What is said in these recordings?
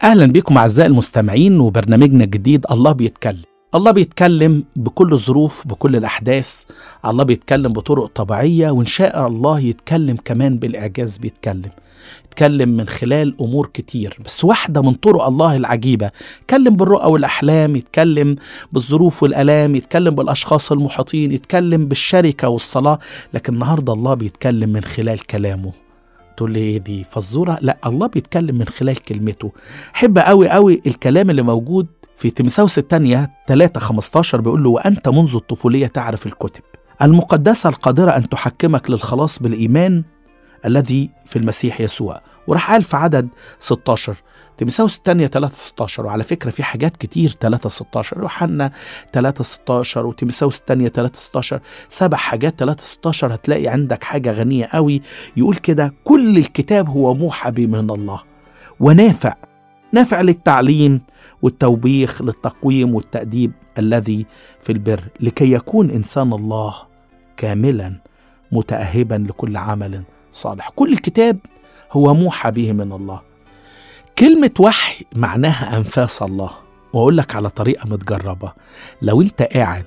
اهلا بكم اعزائي المستمعين وبرنامجنا الجديد الله بيتكلم الله بيتكلم بكل الظروف بكل الاحداث الله بيتكلم بطرق طبيعيه وان شاء الله يتكلم كمان بالاعجاز بيتكلم يتكلم من خلال امور كتير بس واحده من طرق الله العجيبه يتكلم بالرؤى والاحلام يتكلم بالظروف والالام يتكلم بالاشخاص المحيطين يتكلم بالشركه والصلاه لكن النهارده الله بيتكلم من خلال كلامه تقول لي ايه دي فزوره لا الله بيتكلم من خلال كلمته حب قوي قوي الكلام اللي موجود في تيمساوس الثانية 3 15 بيقول له وأنت منذ الطفولية تعرف الكتب المقدسة القادرة أن تحكمك للخلاص بالإيمان الذي في المسيح يسوع وراح قال في عدد 16 تيمساوس الثانية 3 16 وعلى فكرة في حاجات كتير 3 16 يوحنا 3 16 وتيمساوس الثانية 3 16 سبع حاجات 3 16 هتلاقي عندك حاجة غنية قوي يقول كده كل الكتاب هو موحى به من الله ونافع نافع للتعليم والتوبيخ للتقويم والتأديب الذي في البر لكي يكون إنسان الله كاملا متأهبا لكل عمل صالح كل الكتاب هو موحى به من الله كلمة وحي معناها أنفاس الله وأقول لك على طريقة متجربة لو أنت قاعد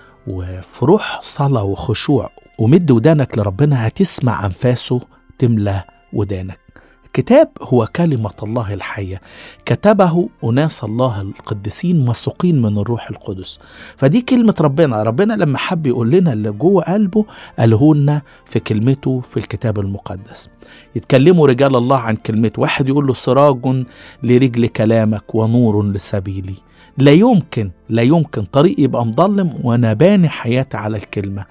وفي روح صلاة وخشوع ومد ودانك لربنا هتسمع أنفاسه تملى ودانك الكتاب هو كلمة الله الحية كتبه أناس الله القديسين مسوقين من الروح القدس فدي كلمة ربنا ربنا لما حب يقول لنا اللي جوه قلبه قاله لنا في كلمته في الكتاب المقدس يتكلموا رجال الله عن كلمته واحد يقول له سراج لرجل كلامك ونور لسبيلي لا يمكن لا يمكن طريق يبقى مضلم وانا باني حياتي على الكلمه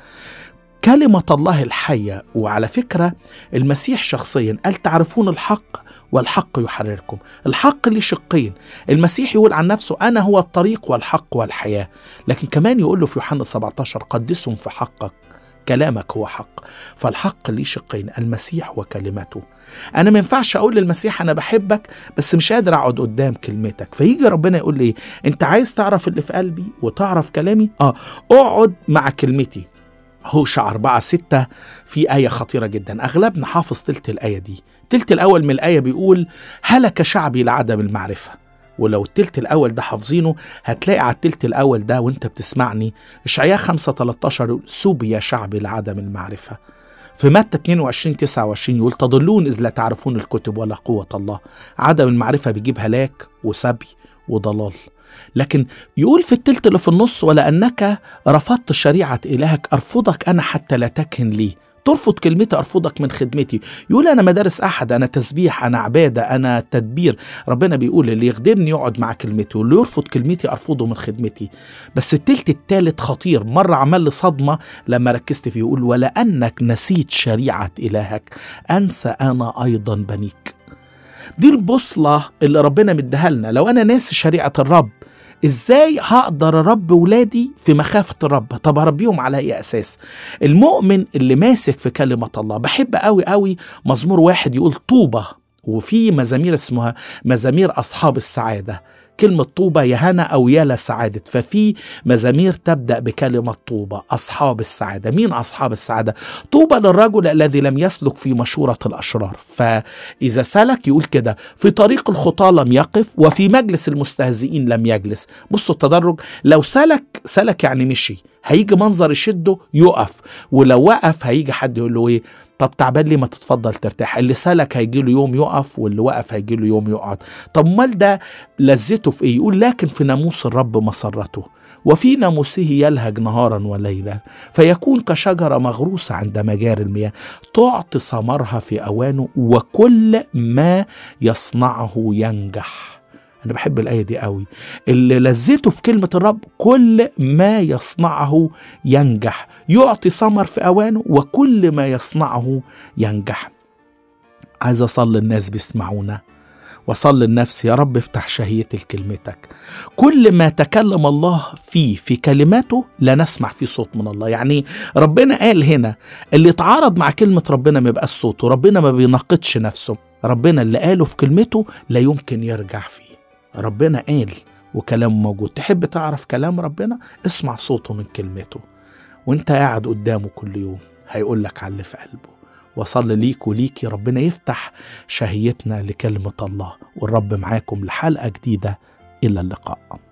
كلمة الله الحية وعلى فكرة المسيح شخصيا قال تعرفون الحق والحق يحرركم الحق ليه شقين المسيح يقول عن نفسه أنا هو الطريق والحق والحياة لكن كمان يقول له في يوحنا 17 قدسهم في حقك كلامك هو حق فالحق ليه شقين المسيح وكلمته انا ما ينفعش اقول للمسيح انا بحبك بس مش قادر اقعد قدام كلمتك فيجي ربنا يقول لي انت عايز تعرف اللي في قلبي وتعرف كلامي اه اقعد مع كلمتي هوشع أربعة ستة في آية خطيرة جدا أغلبنا حافظ تلت الآية دي تلت الأول من الآية بيقول هلك شعبي لعدم المعرفة ولو التلت الأول ده حافظينه هتلاقي على التلت الأول ده وانت بتسمعني إشعياء 5 13 يقول سوب يا شعبي لعدم المعرفة في متى 22 29 يقول تضلون إذ لا تعرفون الكتب ولا قوة الله عدم المعرفة بيجيب هلاك وسبي وضلال لكن يقول في التلت اللي في النص ولأنك رفضت شريعة إلهك أرفضك أنا حتى لا تكهن لي ترفض كلمتي أرفضك من خدمتي يقول أنا مدارس أحد أنا تسبيح أنا عبادة أنا تدبير ربنا بيقول اللي يخدمني يقعد مع كلمتي واللي يرفض كلمتي أرفضه من خدمتي بس التلت التالت خطير مرة عمل لي صدمة لما ركزت فيه يقول ولأنك نسيت شريعة إلهك أنسى أنا أيضا بنيك دي البوصلة اللي ربنا مديها لنا لو أنا ناسي شريعة الرب ازاي هقدر اربي ولادي في مخافه الرب طب اربيهم على اي اساس المؤمن اللي ماسك في كلمه الله بحب قوي قوي مزمور واحد يقول طوبه وفي مزامير اسمها مزامير اصحاب السعاده كلمة طوبة يا هنا أو يا لسعادة ففي مزامير تبدأ بكلمة طوبة أصحاب السعادة مين أصحاب السعادة طوبى للرجل الذي لم يسلك في مشورة الأشرار فإذا سلك يقول كده في طريق الخطاة لم يقف وفي مجلس المستهزئين لم يجلس بصوا التدرج لو سلك سلك يعني مشي هيجي منظر يشده يقف ولو وقف هيجي حد يقول له ايه طب تعبان ليه ما تتفضل ترتاح اللي سلك هيجي له يوم يقف واللي وقف هيجي له يوم يقعد طب امال ده لذته في ايه يقول لكن في ناموس الرب مسرته وفي ناموسه يلهج نهارا وليلا فيكون كشجرة مغروسة عند مجاري المياه تعطي ثمرها في أوانه وكل ما يصنعه ينجح أنا بحب الآية دي قوي اللي لذته في كلمة الرب كل ما يصنعه ينجح يعطي ثمر في أوانه وكل ما يصنعه ينجح عايز أصلي الناس بيسمعونا وصل لنفسي يا رب افتح شهيتي لكلمتك كل ما تكلم الله فيه في كلماته لا نسمع فيه صوت من الله يعني ربنا قال هنا اللي يتعارض مع كلمة ربنا ما يبقاش صوته ربنا ما بيناقضش نفسه ربنا اللي قاله في كلمته لا يمكن يرجع فيه ربنا قال وكلامه موجود تحب تعرف كلام ربنا اسمع صوته من كلمته وانت قاعد قدامه كل يوم هيقول لك على اللي في قلبه وصلي ليك وليكي ربنا يفتح شهيتنا لكلمة الله والرب معاكم لحلقة جديدة إلى اللقاء